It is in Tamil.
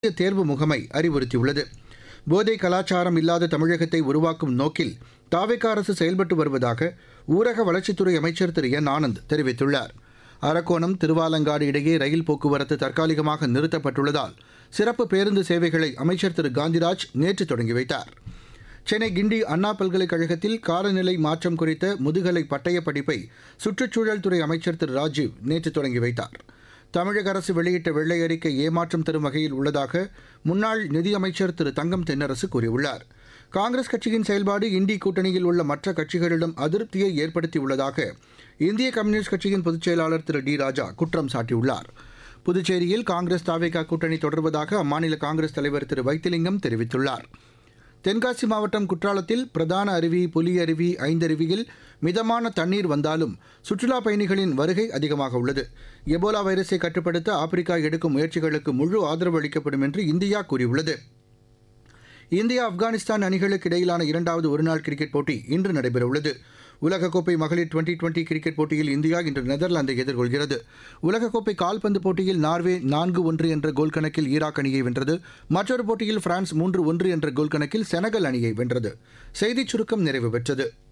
தேசிய தேர்வு முகமை அறிவுறுத்தியுள்ளது போதை கலாச்சாரம் இல்லாத தமிழகத்தை உருவாக்கும் நோக்கில் தாவேக அரசு செயல்பட்டு வருவதாக ஊரக வளர்ச்சித்துறை அமைச்சர் திரு என் ஆனந்த் தெரிவித்துள்ளார் அரக்கோணம் திருவாலங்காடு இடையே ரயில் போக்குவரத்து தற்காலிகமாக நிறுத்தப்பட்டுள்ளதால் சிறப்பு பேருந்து சேவைகளை அமைச்சர் திரு காந்திராஜ் நேற்று தொடங்கி வைத்தார் சென்னை கிண்டி அண்ணா பல்கலைக்கழகத்தில் காலநிலை மாற்றம் குறித்த முதுகலை பட்டய படிப்பை சுற்றுச்சூழல் துறை அமைச்சர் திரு ராஜீவ் நேற்று தொடங்கி வைத்தார் தமிழக அரசு வெளியிட்ட வெள்ளை அறிக்கை ஏமாற்றம் தரும் வகையில் உள்ளதாக முன்னாள் நிதியமைச்சர் திரு தங்கம் தென்னரசு கூறியுள்ளார் காங்கிரஸ் கட்சியின் செயல்பாடு இண்டி கூட்டணியில் உள்ள மற்ற கட்சிகளிடம் அதிருப்தியை ஏற்படுத்தியுள்ளதாக இந்திய கம்யூனிஸ்ட் கட்சியின் பொதுச் செயலாளர் திரு டி ராஜா குற்றம் சாட்டியுள்ளார் புதுச்சேரியில் காங்கிரஸ் தாவேகா கூட்டணி தொடர்வதாக அம்மாநில காங்கிரஸ் தலைவர் திரு வைத்திலிங்கம் தெரிவித்துள்ளார் தென்காசி மாவட்டம் குற்றாலத்தில் பிரதான அருவி புலி அருவி ஐந்தருவியில் மிதமான தண்ணீர் வந்தாலும் சுற்றுலாப் பயணிகளின் வருகை அதிகமாக உள்ளது எபோலா வைரஸை கட்டுப்படுத்த ஆப்பிரிக்கா எடுக்கும் முயற்சிகளுக்கு முழு ஆதரவு அளிக்கப்படும் என்று இந்தியா கூறியுள்ளது இந்தியா ஆப்கானிஸ்தான் அணிகளுக்கு இடையிலான இரண்டாவது ஒருநாள் கிரிக்கெட் போட்டி இன்று நடைபெறவுள்ளது உலகக்கோப்பை மகளிர் டுவெண்டி டுவெண்டி கிரிக்கெட் போட்டியில் இந்தியா இன்று நெதர்லாந்தை எதிர்கொள்கிறது உலகக்கோப்பை கால்பந்து போட்டியில் நார்வே நான்கு ஒன்று என்ற கோல் கணக்கில் ஈராக் அணியை வென்றது மற்றொரு போட்டியில் பிரான்ஸ் மூன்று ஒன்று என்ற கோல் கணக்கில் செனகல் அணியை வென்றது செய்திச் சுருக்கம் நிறைவு பெற்றது